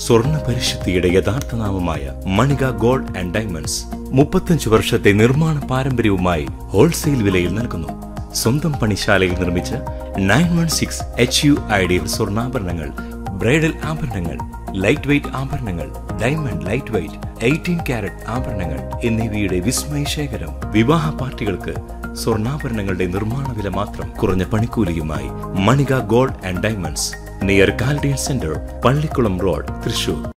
സ്വർണ്ണ പരിശുദ്ധിയുടെ യഥാർത്ഥ നാമമായ മണിക ഗോൾഡ് ആൻഡ് ഡയമണ്ട്സ് മുപ്പത്തഞ്ച് വർഷത്തെ നിർമ്മാണ പാരമ്പര്യവുമായി ഹോൾസെയിൽ വിലയിൽ നൽകുന്നു സ്വന്തം പണിശാലയിൽ നിർമ്മിച്ച nine one six H U ideal സ്വർണ്ണാഭരണങ്ങൾ ബ്രൈഡൽ ആഭരണങ്ങൾ ലൈറ്റ് വെയ്റ്റ് ആഭരണങ്ങൾ diamond light weight eighteen carat ആഭരണങ്ങൾ എന്നിവയുടെ വിസ്മയ ശേഖരം വിവാഹ പാർട്ടികൾക്ക് സ്വർണ്ണാഭരണങ്ങളുടെ നിർമ്മാണ വില മാത്രം കുറഞ്ഞ പണിക്കൂലിയുമായി Manika gold and diamonds near Chaldean centre Pallikulam road Thrissur